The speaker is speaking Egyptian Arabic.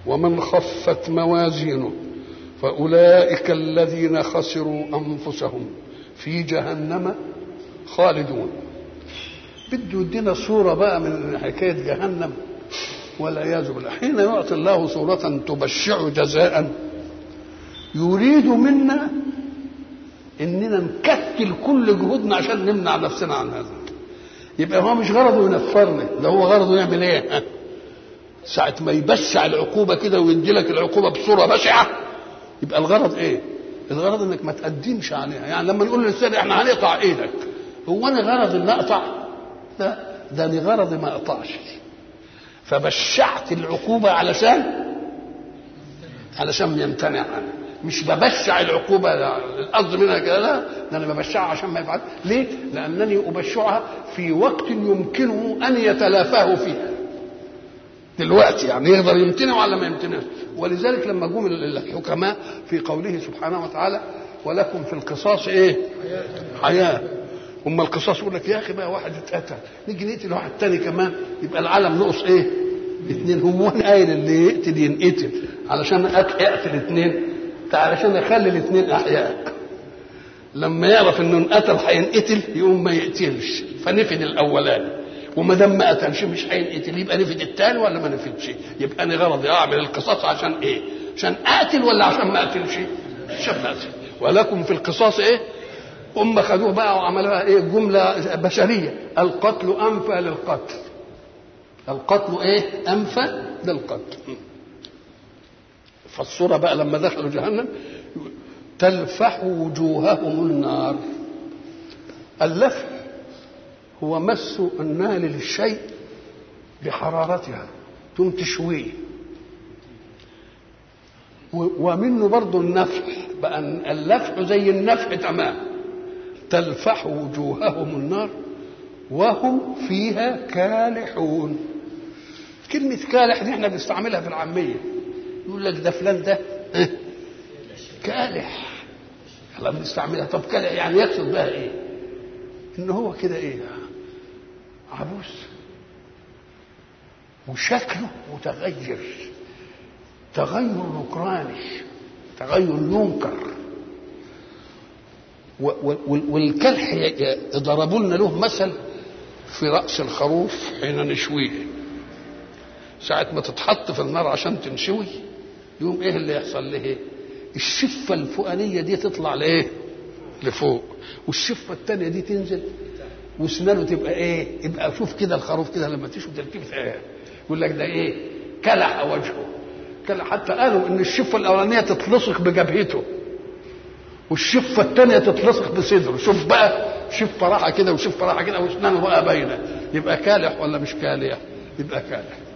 ومن خفت موازينه فأولئك الذين خسروا أنفسهم في جهنم خالدون بده يدينا صورة بقى من حكاية جهنم والعياذ بالله حين يعطي الله صورة تبشع جزاء يريد منا اننا نكتل كل جهودنا عشان نمنع نفسنا عن هذا يبقى هو مش غرضه ينفرنا ده هو غرضه يعمل ايه ساعة ما يبشع العقوبة كده ويدي لك العقوبة بصورة بشعة يبقى الغرض ايه الغرض انك ما تقدمش عليها يعني لما نقول للانسان احنا هنقطع ايدك هو انا غرض ان اقطع لا ده انا غرضي ما اقطعش فبشعت العقوبة علشان علشان يمتنع عنها مش ببشع العقوبة القصد منها كده لا ده انا ببشعها عشان ما يفعل ليه؟ لانني ابشعها في وقت يمكنه ان يتلافاه فيها دلوقتي يعني يقدر يمتنع ولا ما يمتنعش ولذلك لما جم الحكماء في قوله سبحانه وتعالى ولكم في القصاص ايه حياه اما القصاص يقول لك يا اخي بقى واحد اتقتل نيجي نقتل واحد تاني كمان يبقى العالم نقص ايه اثنين هو انا قايل اللي يقتل ينقتل علشان اقتل اثنين علشان اخلي الاثنين احياء لما يعرف انه انقتل هينقتل يقوم ما يقتلش فنفد الاولاني وما دام ما قتلش مش هينقتل يبقى نفد الثاني ولا ما نفدش يبقى انا غرضي اعمل القصاص عشان ايه عشان اقتل ولا عشان ما اقتلش عشان ما اقتل ولكم في القصاص ايه هم خدوه بقى وعملوها ايه جمله بشريه القتل انفى للقتل القتل ايه انفى للقتل فالصوره بقى لما دخلوا جهنم تلفح وجوههم النار اللفح هو مس النار للشيء بحرارتها ثم تشويه ومنه برضه النفح بقى اللفح زي النفح تمام تلفح وجوههم النار وهم فيها كالحون كلمة كالح دي احنا بنستعملها في العامية يقول لك ده فلان ده كالح احنا بنستعملها طب كالح يعني يقصد بها ايه؟ ان هو كده ايه؟ عبوس وشكله متغير تغير نكراني تغير ينكر والكلح ضربوا لنا له مثل في رأس الخروف حين نشويه ساعة ما تتحط في النار عشان تنشوي يوم ايه اللي يحصل له الشفة الفوقانية دي تطلع لايه لفوق والشفة التانية دي تنزل واسنانه تبقى ايه يبقى شوف كده الخروف كده لما تشوف تركيب ايه يقول لك ده ايه كلح وجهه كلح حتى قالوا ان الشفة الاولانية تتلصق بجبهته والشفة الثانية تتلصق بصدره شوف بقى شفة راحة كده وشفة راحة كده واسنانه بقى باينة يبقى كالح ولا مش كالح يبقى كالح